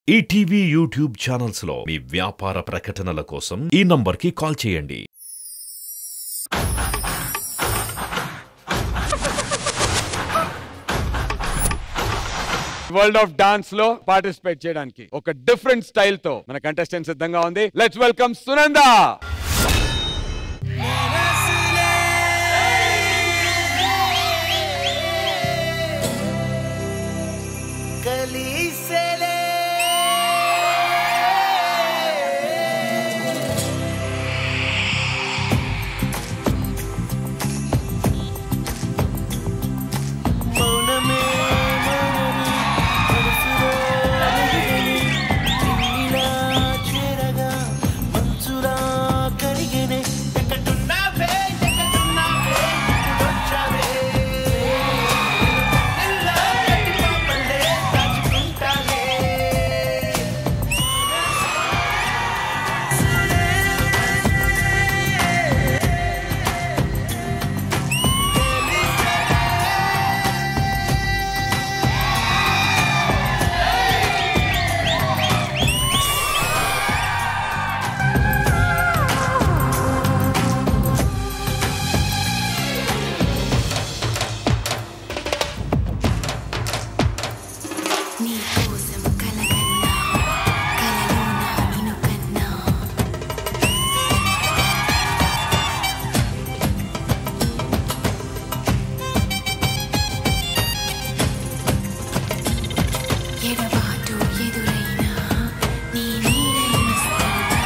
ETV YouTube channels లో మీ వ్యాపార ప్రకటనల కోసం ఈ నంబర్కి కాల్ చేయండి వరల్డ్ ఆఫ్ డాన్స్ లో పార్టిసిపేట్ చేయడానికి ఒక డిఫరెంట్ స్టైల్ తో మన కంటెస్టెంట్ సిద్ధంగా ఉంది లెట్స్ వెల్కమ్ సునంద కలిసెలే మౌనమే మౌనమే మనసులో అలిగినని నిన్నిలా చేరగా మంచులా కరిగినే ఎక్కడున్నావే ఎక్కడున్నావే ఇప్పుడొచ్చావే ఎల్లా గట్టి పాపలే దాచుకుంటాలే నీ కోసం కలగన్నా కలలోన నిన్ను కన్నా ఎడబాటు ఎదురైనా నీ నీడై వస్తానా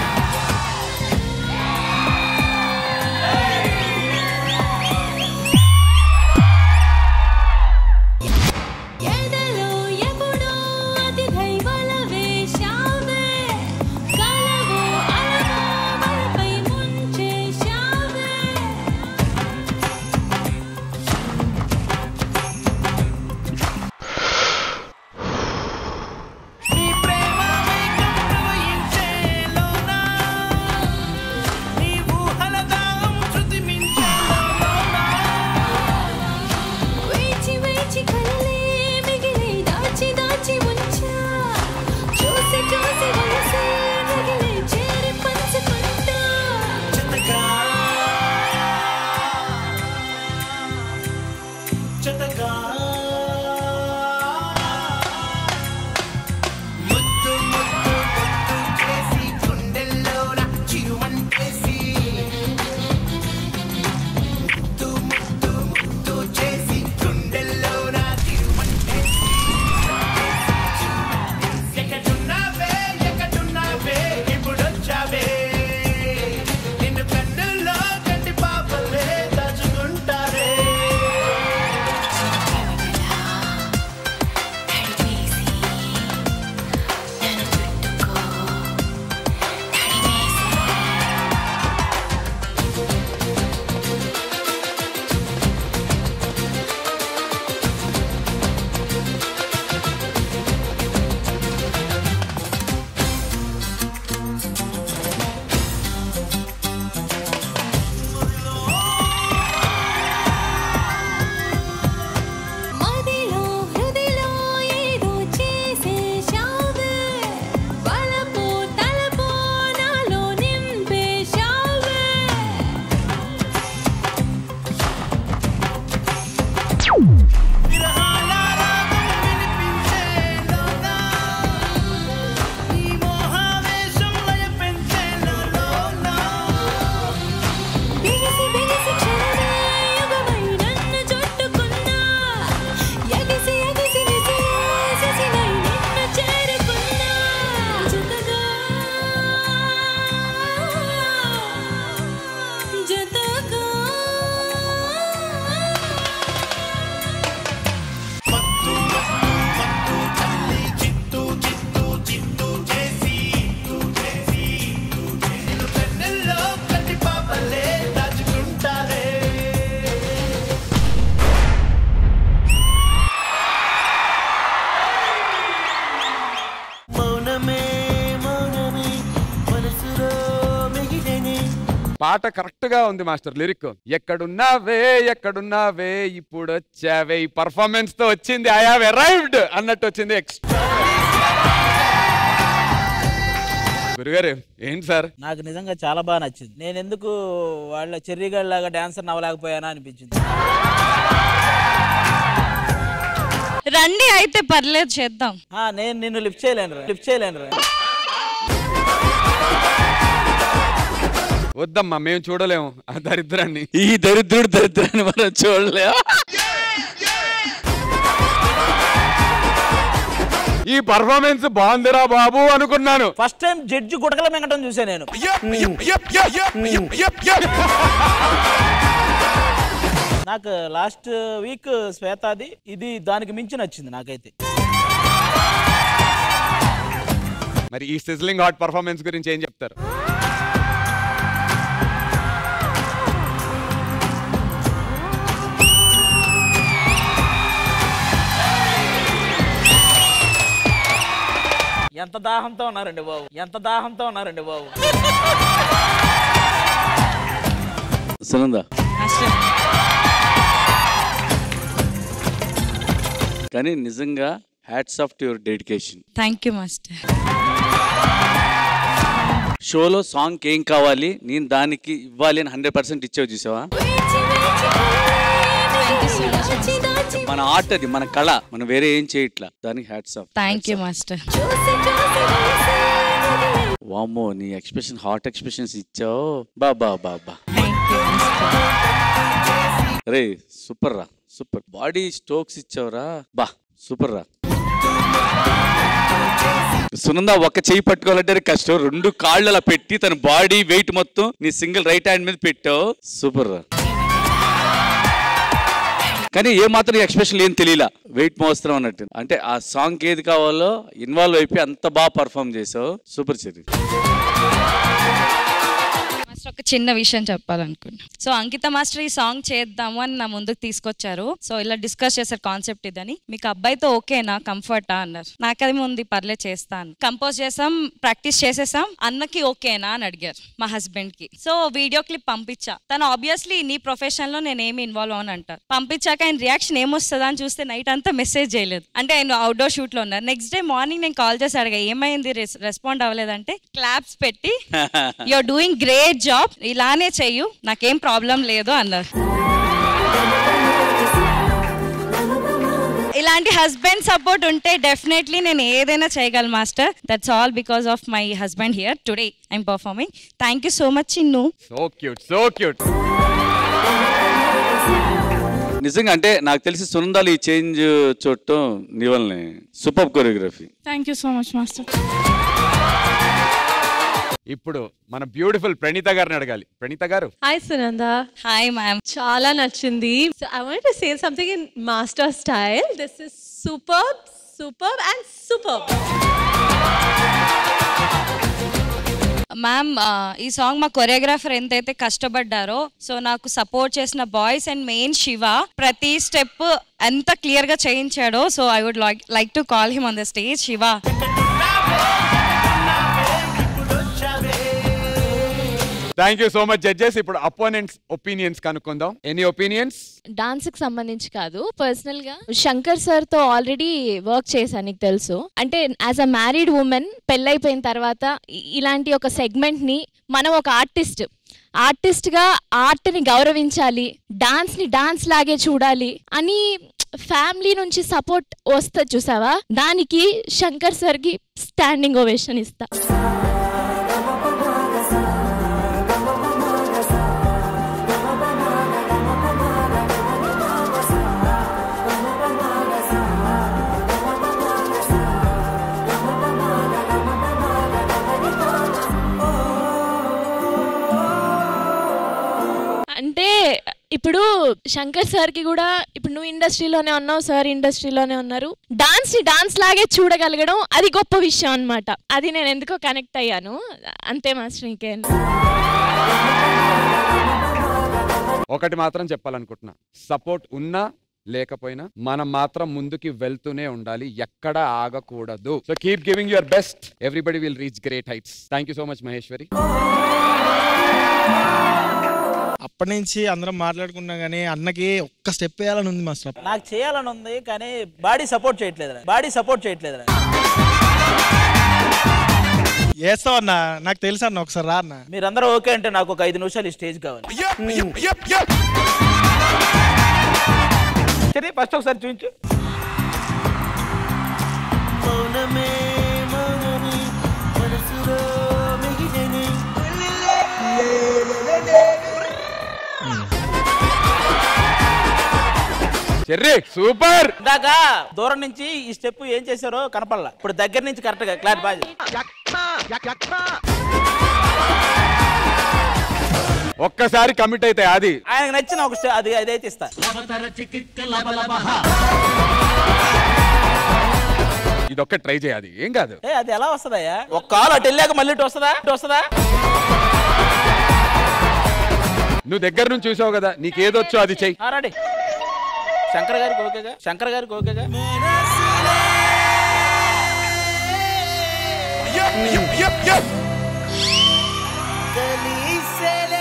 ఎదలో ఎప్పుడో అతి దైవల వేశావే కలవో అలవో మనపై ముంచేశావే నీ ప్రేమ మేఘం ప్రవహించేలోనా నీ ఊహల దాహం శృతి మించేలోనా వేచి వేచి కలలే మిగిలి దాచి దాచి ఉంచా చూసి చూసి వలసే మిగిలి చేరి పంచుకుంటా జతగా జతగా ముద్దు ముద్దు ముద్దు చేసి గుండెల్లోన చిరుమంటేసి ముద్దు ముద్దు ముద్దు చేసి గుండెల్లోన చిరుమంటేసి ఎక్కడున్నావే ఎక్కడున్నావే ఇప్పుడొచ్చావే నిన్ను కన్నుల్లో కంటి పాపలే దాచుకుంటారే తడివేసి నన్ను చుట్టుకో తడివేసి మదిలో హృదిలో ఏదో చేసేశావే వలపో తలపో నాలో నింపేశావే విరహాల రాగం వినిపించేలోనా నీ మోహావేశం లయపెంచేలోనా బిగిసి బిగిసి క్షణమే యుగమై నన్ను చుట్టుకున్నా ఎగిసి ఎగిసి విసిరే శశినై నిన్ను చేరుకున్నా జతగా జతగా మత్తు మత్తు మత్తు తల్లి చిత్తు చిత్తు చిత్తు చేసి చిత్తు చేసి నిన్ను కన్నెల్లో కంటి పాపలే దాచుకుంటారే మౌనమే మౌనమే మనసులో మిగిలినే పాట కరెక్ట్ గా ఉంది మాస్టర్ లిరిక్ ఎక్కడున్నావే ఎక్కడున్నావే ఇప్పుడు వచ్చావే ఈ పర్ఫార్మెన్స్ తో వచ్చింది ఐ హావ్ అరైవ్డ్ అన్నట్టు వచ్చింది ఎక్స్ట్రా గురుగారు ఏంటి సార్ నాకు నిజంగా చాలా బాగా నచ్చింది నేను ఎందుకు వాళ్ళ చెర్రీగాడ్ లాగా డాన్సర్ నవ్వలేకపోయానా అనిపించింది రండి అయితే పర్లేదు చేద్దాం ఆ, నేను నిన్ను లిఫ్ట్ చేయలేను లిఫ్ట్ చేయలేను రా. వద్దమ్మా మేము చూడలేము ఆ దరిద్రాన్ని ఈ దరిద్రుడు దరిద్రాన్ని మనం చూడలే ఈ పర్ఫార్మెన్స్ బాగుందిరా బాబు అనుకున్నాను ఫస్ట్ టైం జడ్జి గుటకల మింగటం చూసా నేను నాకు లాస్ట్ వీక్ శ్వేతాది ఇది దానికి మించి నచ్చింది నాకైతే మరి ఈ సిజ్లింగ్ హాట్ పర్ఫార్మెన్స్ గురించి ఏం చెప్తారు ఎంత దాహంతో ఉన్నారండి బాబు ఎంత దాహంతో ఉన్నారండి బాబు సునంద కానీ నిజంగా hats off to your dedication thank you master షోలో సాంగ్ ఏం కావాలి నేను దానికి ఇవ్వాలి అని హండ్రెడ్ పర్సెంట్ ఇచ్చావు చూసావా మన ఆర్ట్ అది మన కళ మనం వేరే ఏం చేయట్లా దానికి hats off thank you master వామ్మో నీ ఎక్స్ప్రెషన్ హాట్ ఎక్స్ప్రెషన్స్ ఇచ్చావు బా బా బా బా థ్యాంక్ యూ రే సూపర్ రా సూపర్ బాడీ స్ట్రోక్స్ ఇచ్చావురా బా సూపర్ రా సునంద ఒక చెయ్యి పట్టుకోవాలంటే కష్టం రెండు కాళ్ళు అలా పెట్టి తన బాడీ వెయిట్ మొత్తం నీ సింగిల్ రైట్ హ్యాండ్ మీద పెట్టావు సూపర్ రా కానీ ఏ మాత్రం ఎక్స్ప్రెషన్ ఏం తెలియలా వెయిట్ మోస్తున్నాం అన్నట్టు అంటే ఆ సాంగ్ ఏది కావాలో ఇన్వాల్వ్ అయిపోయి అంత బాగా పర్ఫామ్ చేసావు సూపర్ చెరి మాస్టర్ ఒక చిన్న విషయం చెప్పాలనుకున్నా సో అంకిత మాస్టర్ ఈ సాంగ్ చేద్దాము అని నా ముందుకు తీసుకొచ్చారు సో ఇలా డిస్కస్ చేశారు కాన్సెప్ట్ ఇదని మీకు అబ్బాయితో ఓకేనా కంఫర్టా అన్నారు నాకు అది ఉంది పర్లే చేస్తాను కంపోజ్ చేసాం ప్రాక్టీస్ చేసేసాం అన్నకి ఓకేనా అని అడిగారు మా హస్బెండ్ కి సో వీడియో క్లిప్ పంపించా తను ఆబ్వియస్లీ నీ ప్రొఫెషన్ లో నేను ఏమి ఇన్వాల్వ్ అవని అంటారు పంపించాక ఆయన రియాక్షన్ ఏమొస్తుందా అని చూస్తే నైట్ అంతా మెసేజ్ చేయలేదు అంటే ఆయన అవుట్డోర్ షూట్ లో ఉన్నారు నెక్స్ట్ డే మార్నింగ్ నేను కాల్ చేసి అడిగా ఏమైంది రెస్పాండ్ అవ్వలేదంటే క్లాప్స్ పెట్టి యూఆర్ డూయింగ్ గ్రేట్ జాబ్ ఇలానే చెయ్యు నాకేం ప్రాబ్లం లేదు అన్నారు ఇలాంటి హస్బెండ్ సపోర్ట్ ఉంటే డెఫినెట్లీ నేను ఏదైనా చేయగలను master that's all because of my husband here today I'm performing thank you so much ఇన్ను సో క్యూట్ సో క్యూట్ నిజంగా అంటే నాకు తెలిసి సునందాలు ఈ చేంజ్ చూడటం నీ వల్లనే super choreography thank you so much master ఇప్పుడు మన బ్యూటిఫుల్ ప్రణీత గారిని అడగాలి ప్రణీత గారు హాయ్ సునంద హాయ్ మ్యామ్ చాలా నచ్చింది so I want to say something in master style this is super super and super ma'am ఆ, ఈ సాంగ్ మా కొరియోగ్రాఫర్ ఎంతైతే కష్టపడ్డారో సో నాకు సపోర్ట్ చేసిన బాయ్స్ అండ్ మెయిన్ శివ ప్రతి స్టెప్ ఎంత క్లియర్ గా చేయించాడో so I would like like to call him on the stage Shiva thank you so much judges ఇప్పుడు అపోనెంట్స్ ఒపీనియన్స్ కనుక్కుందాం ఎనీ ఒపీనియన్స్ డాన్స్ కి సంబంధించి కాదు పర్సనల్ గా శంకర్ సార్ తో ఆల్రెడీ వర్క్ చేశాను నీకు తెలుసు అంటే యాజ్ అ మ్యారీడ్ ఉమెన్ పెళ్ళైపోయిన తర్వాత ఇ- ఇలాంటి ఒక సెగ్మెంట్ ని మనం ఒక ఆర్టిస్ట్ ఆర్టిస్ట్ గా ఆర్ట్ ని గౌరవించాలి డాన్స్ ని డాన్స్ లాగే చూడాలి అని ఫ్యామిలీ నుంచి సపోర్ట్ వస్తుంది చూసావా దానికి శంకర్ సార్ కి స్టాండింగ్ ఓవేషన్ ఇస్తా అంటే ఇప్పుడు శంకర్ సార్ కి కూడా ఇప్పుడు నువ్వు ఇండస్ట్రీలోనే ఉన్నావు సార్ ఇండస్ట్రీలోనే ఉన్నారు డాన్స్ ని డాన్స్ లాగే చూడగలగడం అది గొప్ప విషయం అన్నమాట అది నేను ఎందుకో కనెక్ట్ అయ్యాను అంతే మాస్టర్ ఇంకేం ఒకటి మాత్రం చెప్పాలనుకుంటున్నా సపోర్ట్ ఉన్నా లేకపోయినా మనం మాత్రం ముందుకి వెళ్తూనే ఉండాలి ఎక్కడ ఆగకూడదు so keep giving your best everybody will reach great heights thank you so much Maheshwari అప్పటి నుంచి అందరం మాట్లాడుకున్నాం కానీ అన్నకి ఒక్క స్టెప్ వేయాలని ఉంది మాస్టర్ నాకు చేయాలని ఉంది కానీ బాడీ సపోర్ట్ చేయట్లేదు బాడీ సపోర్ట్ చేయట్లేదు వేస్తావు అన్న నాకు తెలుసు అన్న ఒకసారి రా అన్న మీరందరూ ఓకే అంటే నాకు ఒక ఐదు నిమిషాలు ఈ స్టేజ్ కావాలి సరే ఫస్ట్ ఒకసారి చూపించు మౌనమే మౌనమే మనసులో మిగిలినే చెర్రీ సూపర్ ఇందాక దూరం నుంచి ఈ స్టెప్ ఏం చేశారో కనపడలా ఇప్పుడు దగ్గర నుంచి కరెక్ట్ గా క్లాట్ బాగా ఒక్కసారి కమిట్ అయితే అది ఆయనకు నచ్చిన ఒక స్టెప్ అది అదైతే ఇస్తా ఇదొక్క ట్రై చేయాలి ఏం కాదు ఏ అది ఎలా వస్తుందయ్యా ఒక కాలు అటు వెళ్ళాక మళ్ళీ ఇటు వస్తుందా ఇటు వస్తుందా నువ్వు దగ్గర నుంచి చూసావు కదా నీకు ఏదొచ్చో అది చెయ్యి ఆ, రండి శంకర్ గారికి ఓకేగా శంకర్ గారికి ఓకేగా కలిసలే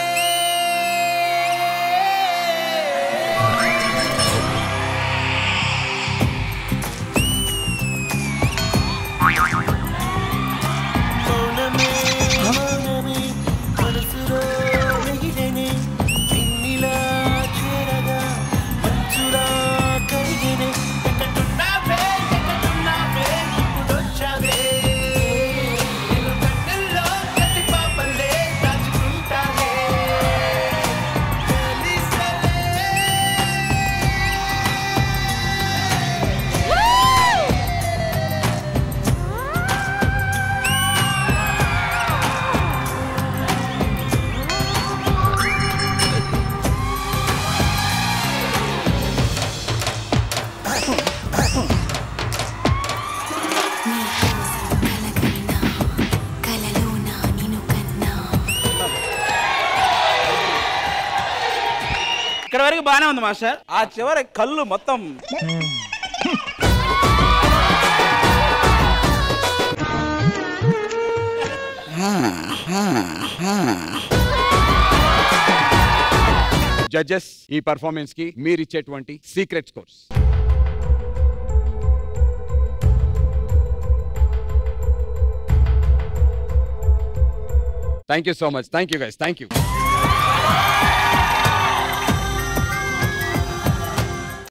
మౌనమే మౌనమే మనసులో మిగిలినే పిన్నిలా చేరగా మంచులా కరిగినే ఎక్కడున్నావే ఎక్కడున్నావే ఇప్పుడొచ్చావే నేను కన్నుల్లో గట్టి పాపలే దాచుకుంటానే కలిసలే ఇక్కడ వరకు బాగానే ఉంది మాస్టర్ ఆ చివరి కళ్ళు మొత్తం జడ్జెస్ ఈ పర్ఫార్మెన్స్ కి మీరు ఇచ్చేటువంటి secret scores thank you so much thank you guys thank you